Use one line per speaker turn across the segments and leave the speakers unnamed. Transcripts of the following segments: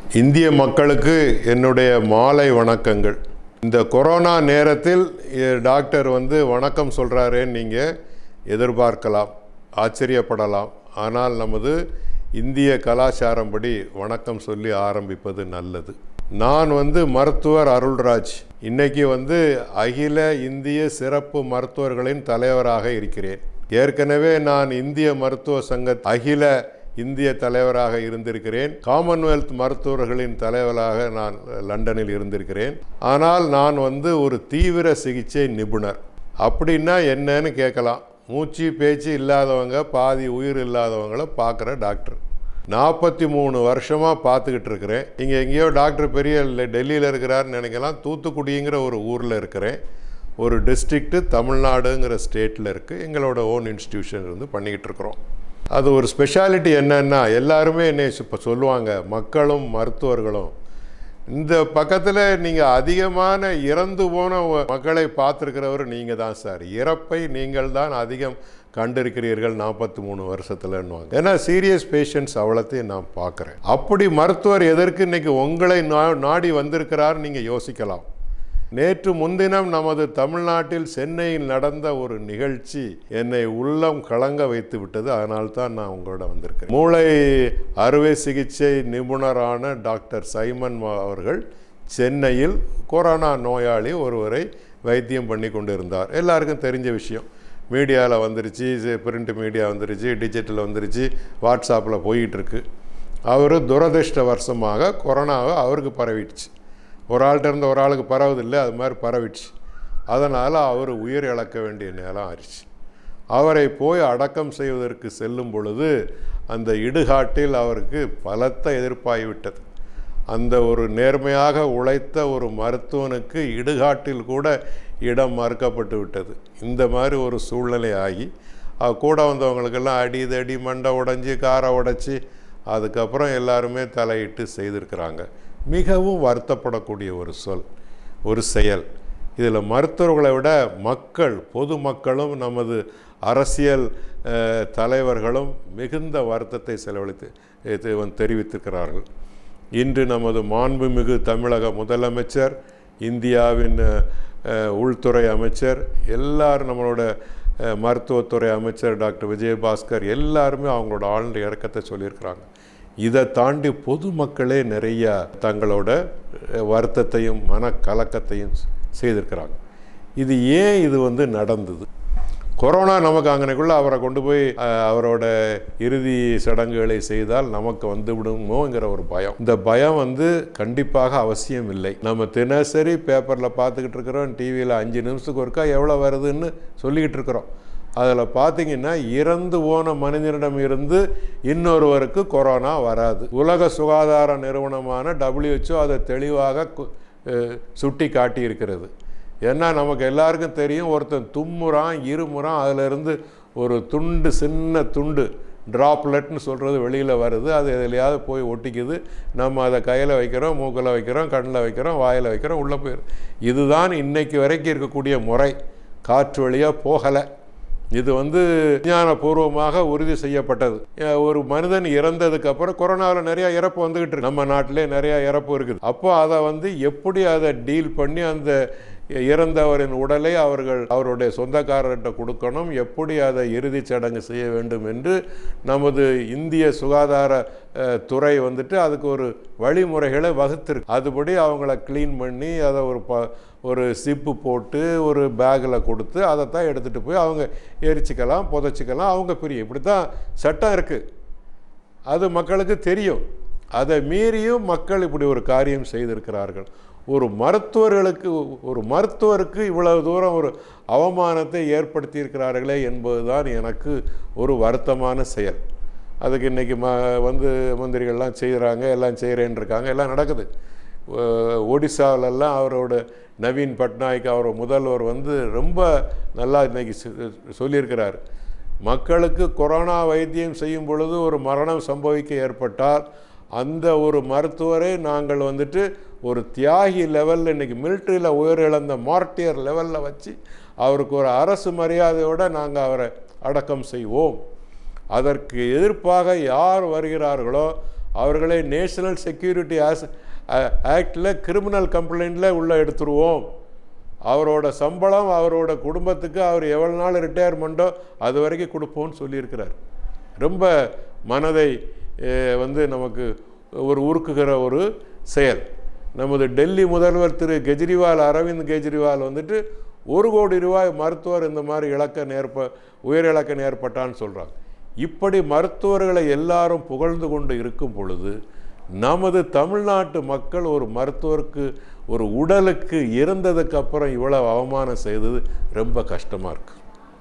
இந்திய மக்களுக்கு என்னுடைய மாலை வணக்கங்கள் இந்த கொரோனா நேரத்தில் எ- டாக்டர் வந்து வணக்கம் சொல்கிறாரேன்னு நீங்கள் எதிர்பார்க்கலாம் ஆச்சரியப்படலாம் ஆனால் நமது இந்திய கலாச்சாரம் படி வணக்கம் சொல்லி ஆரம்பிப்பது நல்லது நான் வந்து மருத்துவர் அருள்ராஜ் இன்னைக்கு வந்து அகில இந்திய சிறப்பு மருத்துவர்களின் தலைவராக இருக்கிறேன் ஏற்கனவே நான் இந்திய மருத்துவ சங்க அகில இந்திய தலைவராக இருந்திருக்கிறேன் காமன்வெல்த் மருத்துவர்களின் தலைவராக நான் லண்டனில் இருந்திருக்கிறேன் ஆனால் நான் வந்து ஒரு தீவிர சிகிச்சை நிபுணர் அப்படின்னா என்னன்னு கேட்கலாம் மூச்சு பேச்சு இல்லாதவங்க பாதி உயிர் இல்லாதவங்கள பார்க்குற டாக்டர் நாற்பத்தி மூணு வருஷமாக பார்த்துக்கிட்டு இருக்கிறேன் இங்கே எங்கேயோ டாக்டர் பெரிய டெல்லியில் இருக்கிறாருன்னு நினைக்கலாம் தூத்துக்குடிங்கிற ஒரு ஊரில் இருக்கிறேன் ஒரு டிஸ்ட்ரிக்ட்டு தமிழ்நாடுங்கிற ஸ்டேட்டில் இருக்குது எங்களோட ஓன் இன்ஸ்டிடியூஷன் இருந்து பண்ணிக்கிட்டு இருக்கிறோம் அது ஒரு ஸ்பெஷாலிட்டி என்னன்னா எல்லாருமே என்னை இப்போ சொல்லுவாங்க மக்களும் மருத்துவர்களும் இந்த பக்கத்தில் நீங்கள் அதிகமான இறந்து போன ஒ- மக்களை பார்த்துருக்கிறவர் நீங்கள் தான் சார் இறப்பை நீங்கள் தான் அதிகம் கண்டிருக்கிறீர்கள் நாற்பத்தி மூணு வருஷத்துலன்னுவாங்க ஏன்னா சீரியஸ் பேஷண்ட்ஸ் அவ்வளோத்தையும் நான் பார்க்குறேன் அப்படி மருத்துவர் எதற்கு இன்னைக்கு உங்களை நா- நாடி வந்திருக்கிறார் நீங்கள் யோசிக்கலாம் நேற்று முன்தினம் நமது தமிழ்நாட்டில் சென்னையில் நடந்த ஒரு நிகழ்ச்சி என்னை உள்ளம் கலங்க வைத்து விட்டது அதனால் தான் நான் உங்களோட வந்திருக்கேன் மூளை அறுவை சிகிச்சை நிபுணரான டாக்டர் சைமன் மா- அவர்கள் சென்னையில் கொரோனா நோயாளி ஒருவரை வைத்தியம் பண்ணி கொண்டு இருந்தார் எல்லாருக்கும் தெரிஞ்ச விஷயம் மீடியாவில் வந்துருச்சு பிரிண்ட் மீடியா வந்துருச்சு டிஜிட்டல் வந்துருச்சு வாட்ஸ்அப்பில் போயிட்டு இருக்கு அவர் துரதிருஷ்டவசமாக கொரோனாவை அவருக்கு பரவிடுச்சு ஒரு ஆள்கிட்ட இருந்து ஒரு ஆளுக்கு பரவுதில்லை அது மாதிரி பரவிடுச்சு அதனால் அவர் உயிர் இழக்க வேண்டிய நேரம் ஆயிடுச்சு அவரை போய் அடக்கம் செய்வதற்கு செல்லும் பொழுது அந்த இடுகாட்டில் அவருக்கு பலத்த எதிர்ப்பாகிவிட்டது அந்த ஒரு நேர்மையாக உழைத்த ஒரு மருத்துவனுக்கு இடுகாட்டில் கூட இடம் மறுக்கப்பட்டு விட்டது இந்த மாதிரி ஒரு சூழ்நிலை ஆகி அவ கூட வந்தவங்களுக்கெல்லாம் அடி தடி மண்டை உடைஞ்சி காரை உடைச்சி அதுக்கப்புறம் எல்லாருமே தலையிட்டு செய்திருக்கிறாங்க மிகவும் வருத்தப்படக்கூடிய ஒரு சொல் ஒரு செயல் இதில் மருத்துவர்களை விட மக்கள் பொதுமக்களும் நமது அரசியல் அஹ், தலைவர்களும் மிகுந்த வருத்தத்தை செலவழித்து இது வந்து தெரிவித்திருக்கிறார்கள் இன்று நமது மாண்புமிகு தமிழக முதலமைச்சர் இந்தியாவின் அஹ், அஹ், உள்துறை அமைச்சர் எல்லாரும் நம்மளோட அஹ், மருத்துவத்துறை அமைச்சர் டாக்டர் விஜயபாஸ்கர் எல்லாருமே அவங்களோட ஆழ்ந்த இறக்கத்தை சொல்லியிருக்கிறாங்க இதை தாண்டி பொதுமக்களே நிறைய தங்களோட அஹ், வருத்தத்தையும் மனக்கலக்கத்தையும் செய்திருக்கிறாங்க இது ஏன் இது வந்து நடந்தது கொரோனா நமக்கு அங்கனைக்குள்ள அவரை கொண்டு போய் அஹ், அவரோட இறுதி சடங்குகளை செய்தால் நமக்கு வந்து விடுமோங்கிற ஒரு பயம் இந்த பயம் வந்து கண்டிப்பாக அவசியம் இல்லை நம்ம தினசரி பேப்பரில் பார்த்துக்கிட்டு இருக்கிறோம் டிவியில் அஞ்சு நிமிஷத்துக்கு ஒருக்கா எவ்வளோ வருதுன்னு சொல்லிக்கிட்டு இருக்கிறோம் அதில் பார்த்தீங்கன்னா இறந்து போன மனிதனிடம் இருந்து இன்னொருவருக்கு கொரோனா வராது உலக சுகாதார நிறுவனமான WHO அதை தெளிவாக கு- அஹ், சுட்டி காட்டியிருக்கிறது ஏன்னா நமக்கு எல்லாருக்கும் தெரியும் ஒருத்தன் தும்முறான் இருமுறான் அதிலிருந்து ஒரு துண்டு சின்ன துண்டு ட்ராப்லெட்னு சொல்கிறது வெளியில் வருது அது எதுலையாவது போய் ஒட்டிக்குது நம்ம அதை கையில் வைக்கிறோம் மூக்கில் வைக்கிறோம் கண்ணில் வைக்கிறோம் வாயில் வைக்கிறோம் உள்ளே போயிடும் இதுதான் இன்னைக்கு வரைக்கும் இருக்கக்கூடிய முறை காற்று வழியாக போகலை இது வந்து விஞ்ஞானபூர்வமாக உறுதி செய்யப்பட்டது அஹ் ஒரு மனிதன் இறந்ததுக்கு அப்புறம் கொரோனாவில் நிறைய இறப்பு வந்துகிட்டு இருக்கு நம்ம நாட்டிலே நிறைய இறப்பு இருக்குது அப்போ அதை வந்து எப்படி அதை டீல் பண்ணி அந்த இறந்தவரின் உடலை அவர்கள் அவருடைய சொந்தக்காரர்கிட்ட கொடுக்கணும் எப்படி அதை இறுதிச் சடங்கு செய்ய வேண்டும் என்று நமது இந்திய சுகாதார அஹ், துறை வந்துட்டு அதுக்கு ஒரு வழிமுறைகளை வகுத்திருக்கு அதுபடி அவங்கள க்ளீன் பண்ணி அதை ஒரு ப ஒரு சிப்பு போட்டு ஒரு பேக்கில் கொடுத்து அதை தான் எடுத்துகிட்டு போய் அவங்க எரிச்சிக்கலாம் புதைச்சிக்கலாம் அவங்க பிரியும் இப்படி தான் சட்டம் இருக்குது அது மக்களுக்கு தெரியும் அதை மீறியும் மக்கள் இப்படி ஒரு காரியம் செய்திருக்கிறார்கள் ஒரு மருத்துவர்களுக்கு ஒரு மருத்துவருக்கு இவ்வளவு தூரம் ஒரு அவமானத்தை ஏற்படுத்தி இருக்கிறார்களே என்பதுதான் எனக்கு ஒரு வருத்தமான செயல் அதுக்கு இன்றைக்கி ம வந்து மந்திரிகள்லாம் செய்கிறாங்க எல்லாம் செய்கிறேன்னு இருக்காங்க எல்லாம் நடக்குது ஒ- ஒடிசாவிலெல்லாம் அவரோட நவீன் பட்நாயக் அவர் முதல்வர் வந்து ரொம்ப நல்லா இன்னைக்கு சொ- சொல்லியிருக்கிறார் மக்களுக்கு கொரோனா வைத்தியம் செய்யும் பொழுது ஒரு மரணம் சம்பவிக்க ஏற்பட்டால் அந்த ஒரு மருத்துவரை நாங்கள் வந்துட்டு ஒரு தியாகி லெவலில் இன்னைக்கு மிலிட்ரியில் உயிரிழந்த மார்ட்டியர் லெவலில் வச்சு அவருக்கு ஒரு அரசு மரியாதையோடு நாங்கள் அவரை அடக்கம் செய்வோம் அதற்கு எதிர்ப்பாக யார் வருகிறார்களோ அவர்களை நேஷனல் செக்யூரிட்டி ஆஸ் ஆக்டில் கிரிமினல் கம்ப்ளைண்ட்டில் உள்ளே எடுத்துருவோம் அவரோட சம்பளம் அவரோட குடும்பத்துக்கு அவர் எவ்வளோ நாள் ரிட்டையர்மெண்ட்டோ அது வரைக்கும் கொடுப்போம்னு சொல்லியிருக்கிறார் ரொம்ப மனதை அஹ், வந்து நமக்கு ஒரு உருக்குகிற ஒரு செயல் நமது டெல்லி முதல்வர் திரு கெஜ்ரிவால் அரவிந்த் கெஜ்ரிவால் வந்துட்டு ஒரு கோடி ரூபாய் மருத்துவர் இந்த மாதிரி இழக்க நேர்ப்ப உயிர் இழக்க நேர்பட்டான்னு சொல்கிறாங்க இப்படி மருத்துவர்களை எல்லாரும் புகழ்ந்து கொண்டு இருக்கும் பொழுது நமது தமிழ்நாட்டு மக்கள் ஒரு மருத்துவருக்கு ஒரு உடலுக்கு இறந்ததுக்கு அப்புறம் இவ்வளவு அவமானம் செய்தது ரொம்ப கஷ்டமாக இருக்கு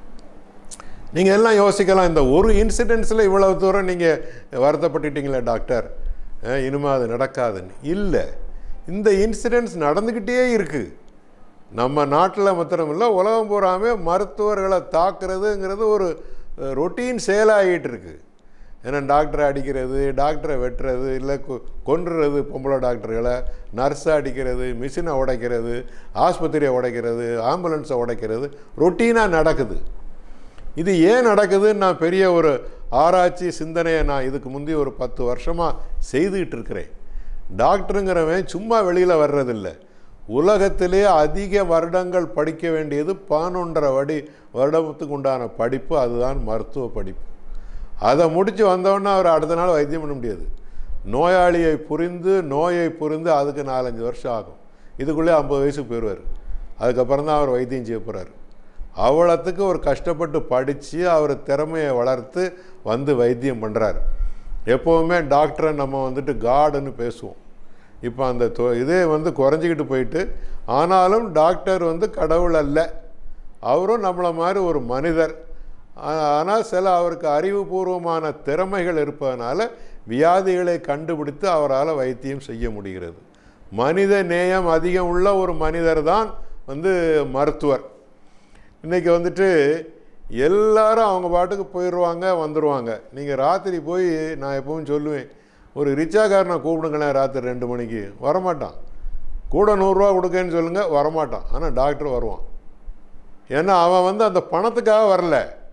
நீங்கள் எல்லாம் யோசிக்கலாம் இந்த ஒரு இன்சிடென்ட்ஸில் இவ்வளவு தூரம் நீங்கள் வருத்தப்பட்டுட்டீங்களே டாக்டர் அஹ், இனிமே அது நடக்காதுன்னு இல்லை இந்த இன்சிடென்ட்ஸ் நடந்துக்கிட்டே இருக்குது நம்ம நாட்டில் மாத்திரமில்ல உலகம் பூராமே மருத்துவர்களை தாக்குறதுங்கிறது ஒரு ரொட்டீன் செயலாகிட்டு இருக்கு ஏன்னா டாக்டரை அடிக்கிறது டாக்டரை வெட்டுறது இல்லை கொ- கொன்றுறது பொம்பளை டாக்டர்களை நர்ஸை அடிக்கிறது மிஷினை உடைக்கிறது ஆஸ்பத்திரியை உடைக்கிறது ஆம்புலன்ஸை உடைக்கிறது ரொட்டீனாக நடக்குது இது ஏன் நடக்குதுன்னு நான் பெரிய ஒரு ஆராய்ச்சி சிந்தனையை நான் இதுக்கு முந்தைய ஒரு பத்து வருஷமாக செய்துக்கிட்டு இருக்கிறேன் டாக்டருங்கிறவன் சும்மா வெளியில் வர்றதில்லை உலகத்திலே அதிக வருடங்கள் படிக்க வேண்டியது பதினொன்றரை வடி வருடத்துக்கு உண்டான படிப்பு அதுதான் மருத்துவ படிப்பு அதை முடித்து வந்தோடனே அவர் அடுத்த நாள் வைத்தியம் பண்ண முடியாது நோயாளியை புரிந்து நோயை புரிந்து அதுக்கு நாலஞ்சு வருஷம் ஆகும் இதுக்குள்ளே ஐம்பது வயசுக்கு போயிடுவார் அதுக்கப்புறம் தான் அவர் வைத்தியம் செய்ய போகிறாரு அவ்வளோத்துக்கு ஒரு கஷ்டப்பட்டு படித்து அவர் திறமையை வளர்த்து வந்து வைத்தியம் பண்ணுறாரு எப்போவுமே டாக்டரை நம்ம வந்துட்டு காடுன்னு பேசுவோம் இப்போ அந்த தொ- இதே வந்து குறைஞ்சிக்கிட்டு போயிட்டு ஆனாலும் டாக்டர் வந்து கடவுள் அல்ல அவரும் நம்மளை மாதிரி ஒரு மனிதர் ஆனால் சில அவருக்கு அறிவுபூர்வமான திறமைகள் இருப்பதனால வியாதிகளை கண்டுபிடித்து அவரால் வைத்தியம் செய்ய முடிகிறது மனித நேயம் அதிகம் உள்ள ஒரு மனிதர் தான் வந்து மருத்துவர் இன்றைக்கி வந்துட்டு எல்லாரும் அவங்க பாட்டுக்கு போயிடுவாங்க வந்துடுவாங்க நீங்கள் ராத்திரி போய் நான் எப்பவும் சொல்லுவேன் ஒரு ரிச்சாக்காரனை கூப்பிடுங்களேன் ராத்திரி ரெண்டு மணிக்கு வரமாட்டான் கூட நூறுரூவா கொடுக்கன்னு சொல்லுங்கள் வரமாட்டான் ஆனால் டாக்டர் வருவான் ஏன்னா அவன் வந்து அந்த பணத்துக்காக வரல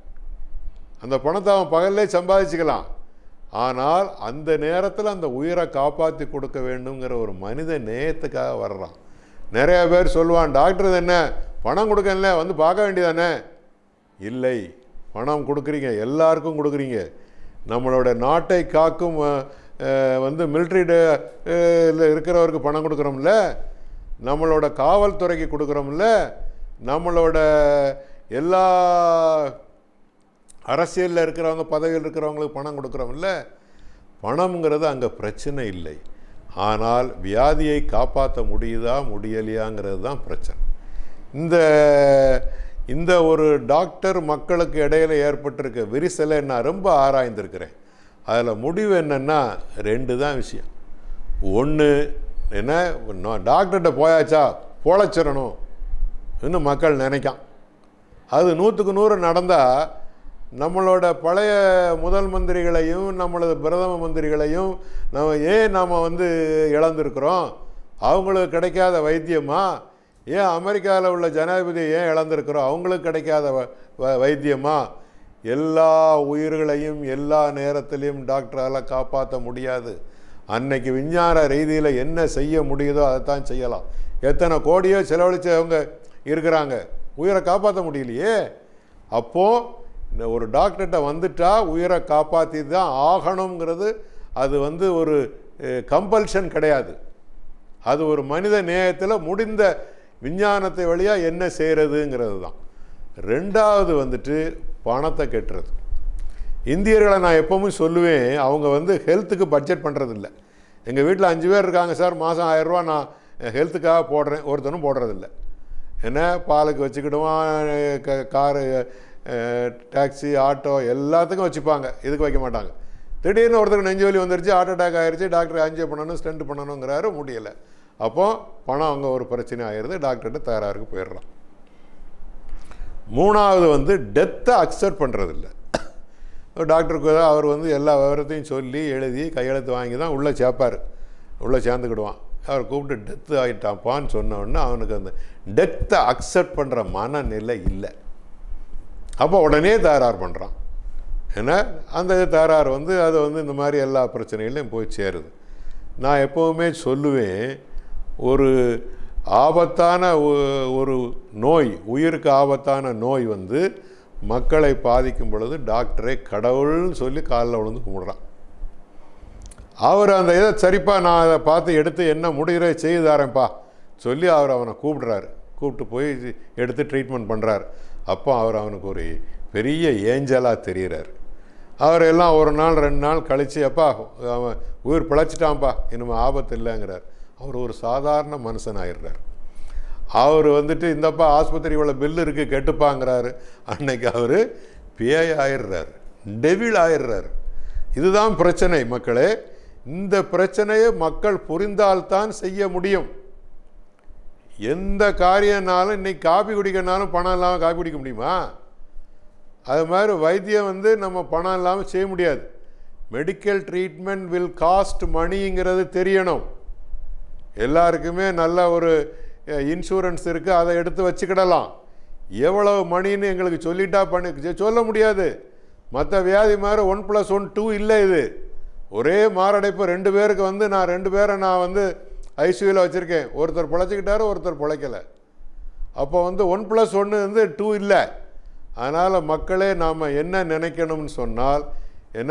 அந்த பணத்தை அவன் பகல்லே சம்பாதிச்சுக்கலாம் ஆனால் அந்த நேரத்தில் அந்த உயிரை காப்பாற்றி கொடுக்க வேண்டுங்கிற ஒரு மனித நேயத்துக்காக வர்றான் நிறைய பேர் சொல்லுவான் டாக்டர் இது என்ன பணம் கொடுக்கல வந்து பார்க்க வேண்டியதானே இல்லை பணம் கொடுக்குறீங்க எல்லாருக்கும் கொடுக்குறீங்க நம்மளோட நாட்டை காக்கும் அஹ், அஹ், வந்து மிலிட்ரி இருக்கிறவருக்கு பணம் கொடுக்குறோம்ல நம்மளோட காவல்துறைக்கு கொடுக்குறோம்ல நம்மளோட எல்லா அரசியலில் இருக்கிறவங்க பதவியில் இருக்கிறவங்களுக்கு பணம் கொடுக்குறோம்ல பணம்ங்கிறது அங்கே பிரச்சனை இல்லை ஆனால் வியாதியை காப்பாற்ற முடியுதா முடியலையாங்கிறது தான் பிரச்சனை இந்த இந்த ஒரு டாக்டர் மக்களுக்கு இடையில ஏற்பட்டிருக்க விரிசலை நான் ரொம்ப ஆராய்ந்திருக்கிறேன் அதில் முடிவு என்னென்னா ரெண்டு தான் விஷயம் ஒன்று என்ன நான் டாக்டர்கிட்ட போயாச்சா பொழைச்சிடணும் இன்னும் மக்கள் நினைக்கான் அது நூற்றுக்கு நூறு நடந்தால் நம்மளோட பழைய முதல் மந்திரிகளையும் நம்மளது பிரதம மந்திரிகளையும் நம்ம ஏன் நாம் வந்து இழந்திருக்கிறோம் அவங்களுக்கு கிடைக்காத வைத்தியமா ஏன் அமெரிக்காவில் உள்ள ஜனாதிபதியை ஏன் இழந்திருக்கிறோம் அவங்களுக்கு கிடைக்காத வ- வ- வைத்தியமா எல்லா உயிர்களையும் எல்லா நேரத்திலையும் டாக்டரால் காப்பாற்ற முடியாது அன்னைக்கு விஞ்ஞான ரீதியில் என்ன செய்ய முடியுதோ அதைத்தான் செய்யலாம் எத்தனை கோடியோ செலவழிச்சவங்க இருக்கிறாங்க உயிரை காப்பாற்ற முடியலையே அப்போது இந்த ஒரு டாக்டர்கிட்ட வந்துட்டா உயிரை காப்பாற்றி தான் ஆகணுங்கிறது அது வந்து ஒரு கம்பல்ஷன் கிடையாது அது ஒரு மனித நேயத்தில் முடிந்த விஞ்ஞானத்தை வழியாக என்ன செய்கிறதுங்கிறது தான் ரெண்டாவது வந்துட்டு பணத்தை கெட்டுறது இந்தியர்களை நான் எப்பவும் சொல்லுவேன் அவங்க வந்து ஹெல்த்துக்கு பட்ஜெட் பண்ணுறதில்ல எங்கள் வீட்டில் அஞ்சு பேர் இருக்காங்க சார் மாதம் ஆயிரரூவா நான் ஹெல்த்துக்காக போடுறேன் ஒருத்தனும் போடுறதில்ல என்ன பாலுக்கு வச்சுக்கிடுவான் க காரு டாக்ஸி ஆட்டோ எல்லாத்துக்கும் வச்சுப்பாங்க இதுக்கு வைக்க மாட்டாங்க திடீர்னு ஒருத்தருக்கு நெஞ்சு வலி வந்துருச்சு ஹார்ட் அட்டாக் ஆயிருச்சு டாக்டர் ஆஞ்சியோ பண்ணணும் ஸ்டென்ட் பண்ணணுங்கிறாரு முடியலை அப்போ பணம் அங்கே ஒரு பிரச்சனை ஆயிடுது டாக்டர்கிட்ட தயாராருக்கு போயிடுறான் மூணாவது வந்து டெத்தை அக்செப்ட் பண்ணுறதில்ல டாக்டருக்கு ஏதோ அவர் வந்து எல்லா விவரத்தையும் சொல்லி எழுதி கையெழுத்து வாங்கி தான் உள்ளே சேர்ப்பார் உள்ளே சேர்ந்துக்கிடுவான் அவர் கூப்பிட்டு டெத்து ஆகிட்டான்ப்பான்னு சொன்ன உடனே அவனுக்கு அந்த டெத்தை அக்செப்ட் பண்ணுற மனநிலை இல்லை அப்போ உடனே தயார் பண்ணுறான் ஏன்னா அந்த தகராறு வந்து அது வந்து இந்த மாதிரி எல்லா பிரச்சனைகளையும் போய் சேருது நான் எப்போவுமே சொல்லுவேன் ஒரு ஆபத்தான ஒ- ஒரு நோய் உயிருக்கு ஆபத்தான நோய் வந்து மக்களை பாதிக்கும் பொழுது டாக்டரை கடவுள்னு சொல்லி காலில் விழுந்து கும்பிடுறான் அவர் அந்த இதை சரிப்பா நான் அதை பார்த்து எடுத்து என்ன முடிகிற செய்து தரேன்ப்பா சொல்லி அவர் அவனை கூப்பிடுறாரு கூப்பிட்டு போய் எடுத்து ட்ரீட்மெண்ட் பண்ணுறாரு அப்போ அவர் அவனுக்கு ஒரு பெரிய ஏஞ்சலாக தெரிகிறார் அவர் எல்லாம் ஒரு நாள் ரெண்டு நாள் கழித்து அப்பா அவன் உயிர் பிழைச்சிட்டான்ப்பா இனிமேல் ஆபத்து இல்லைங்கிறார் அவர் ஒரு சாதாரண மனுஷன் ஆயிடுறார் அவர் வந்துட்டு இந்தப்பா ஆஸ்பத்திரி இவ்வளோ பில்லு இருக்குது கெட்டுப்பாங்கிறாரு அன்னைக்கு அவர் பேய் ஆயிடுறாரு டெவில் ஆயிடுறாரு இதுதான் பிரச்சனை மக்களே இந்த பிரச்சனையை மக்கள் புரிந்தால்தான் செய்ய முடியும் எந்த காரியம்னாலும் இன்னைக்கு காபி குடிக்கனாலும் பணம் இல்லாமல் காபி குடிக்க முடியுமா அது மாதிரி வைத்தியம் வந்து நம்ம பணம் இல்லாமல் செய்ய முடியாது மெடிக்கல் ட்ரீட்மெண்ட் வில் காஸ்ட் மணிங்கிறது தெரியணும் எல்லாருக்குமே நல்ல ஒரு இன்சூரன்ஸ் இருக்குது அதை எடுத்து வச்சுக்கிடலாம் எவ்வளவு மணின்னு எங்களுக்கு சொல்லிட்டா பண்ணி செ- சொல்ல முடியாது மற்ற வியாதி மாதிரி ஒன் ப்ளஸ் ஒன் டூ இல்லை இது ஒரே மாரடைப்பு ரெண்டு பேருக்கு வந்து நான் ரெண்டு பேரை நான் வந்து ஐசியூவில் வச்சுருக்கேன் ஒருத்தர் பிழைச்சிக்கிட்டாரு ஒருத்தர் பிழைக்கலை அப்போ வந்து ஒன் ப்ளஸ் ஒன்று வந்து டூ இல்லை அதனால் மக்களே நாம் என்ன நினைக்கணும்னு சொன்னால் என்ன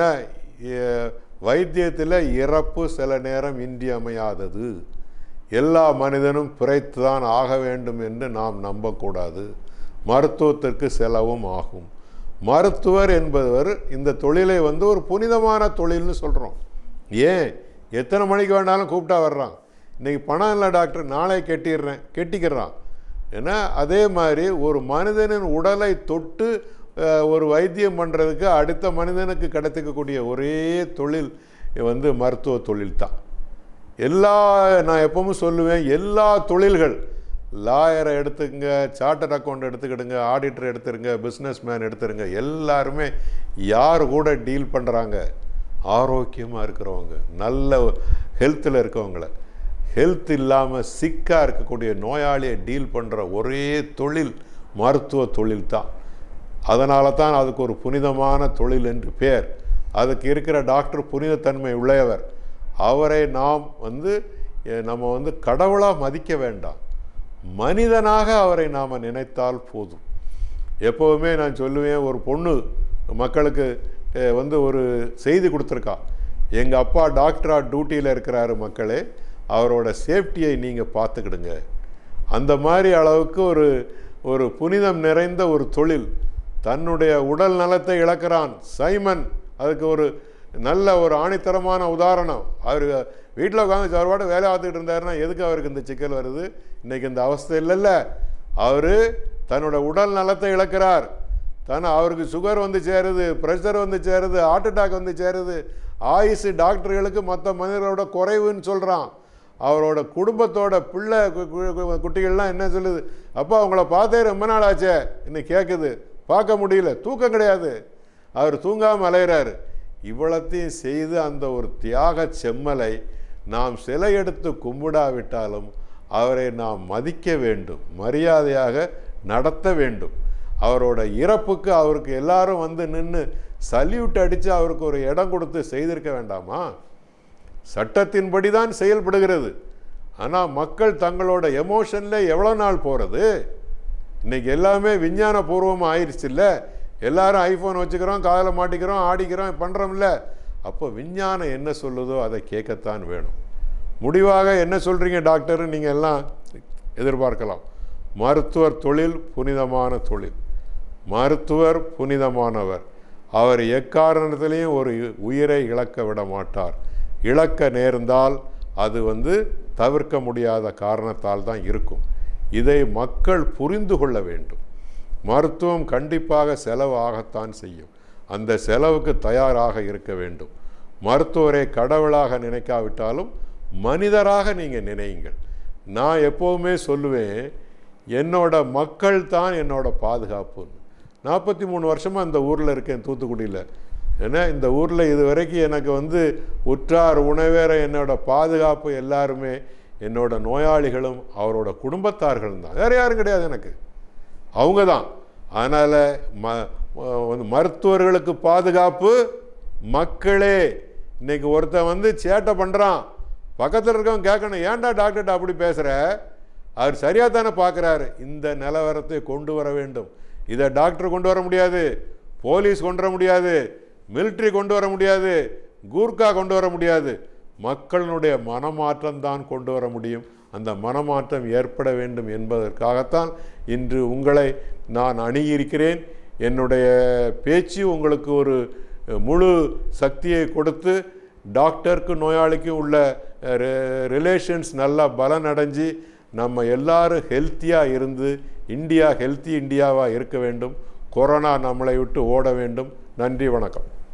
வைத்தியத்தில் இறப்பு சில நேரம் இன்றியமையாதது எல்லா மனிதனும் பிழைத்து தான் ஆக வேண்டும் என்று நாம் நம்பக்கூடாது மருத்துவத்திற்கு செலவும் ஆகும் மருத்துவர் என்பவர் இந்த தொழிலை வந்து ஒரு புனிதமான தொழில்னு சொல்கிறோம் ஏன் எத்தனை மணிக்கு வேணாலும் கூப்பிட்டா வர்றான் இன்னைக்கு பணம் இல்லை டாக்டர் நாளை கெட்டிடுறேன் கெட்டிக்கிறான் ஏன்னா அதே மாதிரி ஒரு மனிதனின் உடலை தொட்டு அஹ், ஒரு வைத்தியம் பண்ணுறதுக்கு அடுத்த மனிதனுக்கு கிடைத்துக்கக்கூடிய ஒரே தொழில் வந்து மருத்துவ தொழில் தான் எல்லா நான் எப்பவும் சொல்லுவேன் எல்லா தொழில்கள் லாயரை எடுத்துக்கங்க சார்ட்டர்ட் அக்கௌண்ட் எடுத்துக்கிடுங்க ஆடிட்டர் எடுத்துருங்க பிஸ்னஸ் மேன் எடுத்துருங்க எல்லாருமே யார் கூட டீல் பண்ணுறாங்க ஆரோக்கியமாக இருக்கிறவங்க நல்ல ஹெல்த்தில் இருக்கவங்கள ஹெல்த் இல்லாமல் சிக்காக இருக்கக்கூடிய நோயாளியை டீல் பண்ணுற ஒரே தொழில் மருத்துவ தொழில் தான் அதனால தான் அதுக்கு ஒரு புனிதமான தொழில் என்று பேர் அதுக்கு இருக்கிற டாக்டர் புனிதத்தன்மை உடையவர் அவரை நாம் வந்து எ, நம்ம வந்து கடவுளாக மதிக்க வேண்டாம் மனிதனாக அவரை நாம் நினைத்தால் போதும் எப்போவுமே நான் சொல்லுவேன் ஒரு பொண்ணு மக்களுக்கு அஹ், வந்து ஒரு செய்தி கொடுத்துருக்கா எங்கள் அப்பா டாக்டராக டியூட்டியில் இருக்கிறாரு மக்களே அவரோட சேஃப்டியை நீங்கள் பார்த்துக்கிடுங்க அந்த மாதிரி அளவுக்கு ஒரு ஒரு புனிதம் நிறைந்த ஒரு தொழில் தன்னுடைய உடல் நலத்தை இழக்கிறான் சைமன் அதுக்கு ஒரு நல்ல ஒரு ஆணித்தரமான உதாரணம் அவர் வீட்டில் உட்காந்து அவர் பாட்டு வேலை பார்த்துக்கிட்டு இருந்தாருன்னா எதுக்கு அவருக்கு இந்த சிக்கல் வருது இன்னைக்கு இந்த அவஸ்தை இல்லைல்ல அவர் தன்னோட உடல் நலத்தை இழக்கிறார் தானே அவருக்கு சுகர் வந்து சேருது ப்ரெஷர் வந்து சேருது ஹார்ட் அட்டாக் வந்து சேருது ஆயுசு டாக்டர்களுக்கு மற்ற மனிதர்களோட குறைவுன்னு சொல்கிறான் அவரோட குடும்பத்தோட பிள்ளை கு- கு- கு- குட்டிகள்லாம் என்ன சொல்லுது அப்பா உங்களை பார்த்தே ரொம்ப நாள் ஆச்சே இன்னும் கேட்குது பார்க்க முடியல தூக்கம் கிடையாது அவர் தூங்காமல் அலைகிறாரு இவ்வளத்தையும் செய்து அந்த ஒரு தியாக செம்மலை நாம் சிலை எடுத்து கும்பிடாவிட்டாலும் அவரை நாம் மதிக்க வேண்டும் மரியாதையாக நடத்த வேண்டும் அவரோட இறப்புக்கு அவருக்கு எல்லாரும் வந்து நின்று சல்யூட் அடித்து அவருக்கு ஒரு இடம் கொடுத்து செய்திருக்க வேண்டாமா சட்டத்தின்படி தான் செயல்படுகிறது ஆனால் மக்கள் தங்களோட எமோஷனில் எவ்வளோ நாள் போகிறது இன்னைக்கு எல்லாமே விஞ்ஞான பூர்வமாக ஆயிடுச்சு இல்லை எல்லாரும் ஐஃபோன் வச்சுக்கிறோம் காதில் மாட்டிக்கிறோம் ஆடிக்கிறோம் பண்ணுறோம்ல அப்போ விஞ்ஞானம் என்ன சொல்லுதோ அதை கேட்கத்தான் வேணும் முடிவாக என்ன சொல்கிறீங்க டாக்டர் நீங்கள் எல்லாம் எதிர்பார்க்கலாம் மருத்துவர் தொழில் புனிதமான தொழில் மருத்துவர் புனிதமானவர் அவர் எக்காரணத்திலையும் ஒரு உயிரை இழக்க விட மாட்டார் இழக்க நேர்ந்தால் அது வந்து தவிர்க்க முடியாத காரணத்தால் தான் இருக்கும் இதை மக்கள் புரிந்து கொள்ள வேண்டும் மருத்துவம் கண்டிப்பாக செலவு ஆகத்தான் செய்யும் அந்த செலவுக்கு தயாராக இருக்க வேண்டும் மருத்துவரை கடவுளாக நினைக்காவிட்டாலும் மனிதராக நீங்கள் நினையுங்கள் நான் எப்போவுமே சொல்லுவேன் என்னோட மக்கள் தான் என்னோட பாதுகாப்புன்னு நாற்பத்தி மூணு வருஷமாக இந்த ஊரில் இருக்கேன் தூத்துக்குடியில் ஏன்னா இந்த ஊரில் இது வரைக்கும் எனக்கு வந்து உற்றார் உணவேற என்னோட பாதுகாப்பு எல்லாருமே என்னோட நோயாளிகளும் அவரோட குடும்பத்தார்களும் தான் வேறு யாரும் கிடையாது எனக்கு அவங்க தான் அதனால் ம அஹ், வந்து மருத்துவர்களுக்கு பாதுகாப்பு மக்களே இன்னைக்கு ஒருத்தன் வந்து சேட்டை பண்ணுறான் பக்கத்தில் இருக்கவன் கேட்கணும் ஏன்டா டாக்டர்கிட்ட அப்படி பேசுகிற அவர் சரியாக தானே பார்க்குறாரு இந்த நிலவரத்தை கொண்டு வர வேண்டும் இதை டாக்டர் கொண்டு வர முடியாது போலீஸ் கொண்டு வர முடியாது மிலிட்ரி கொண்டு வர முடியாது கூர்க்கா கொண்டு வர முடியாது மக்களினுடைய மனமாற்றம் தான் கொண்டு வர முடியும் அந்த மனமாற்றம் ஏற்பட வேண்டும் என்பதற்காகத்தான் இன்று உங்களை நான் அணுகியிருக்கிறேன் என்னுடைய பேச்சு உங்களுக்கு ஒரு முழு சக்தியை கொடுத்து டாக்டருக்கு நோயாளிக்கும் உள்ள ரிலேஷன்ஸ் நல்லா பலன் அடைஞ்சு நம்ம எல்லாரும் ஹெல்த்தியாக இருந்து இந்தியா ஹெல்த்தி இந்தியாவாக இருக்க வேண்டும் கொரோனா நம்மளை விட்டு ஓட வேண்டும் நன்றி வணக்கம்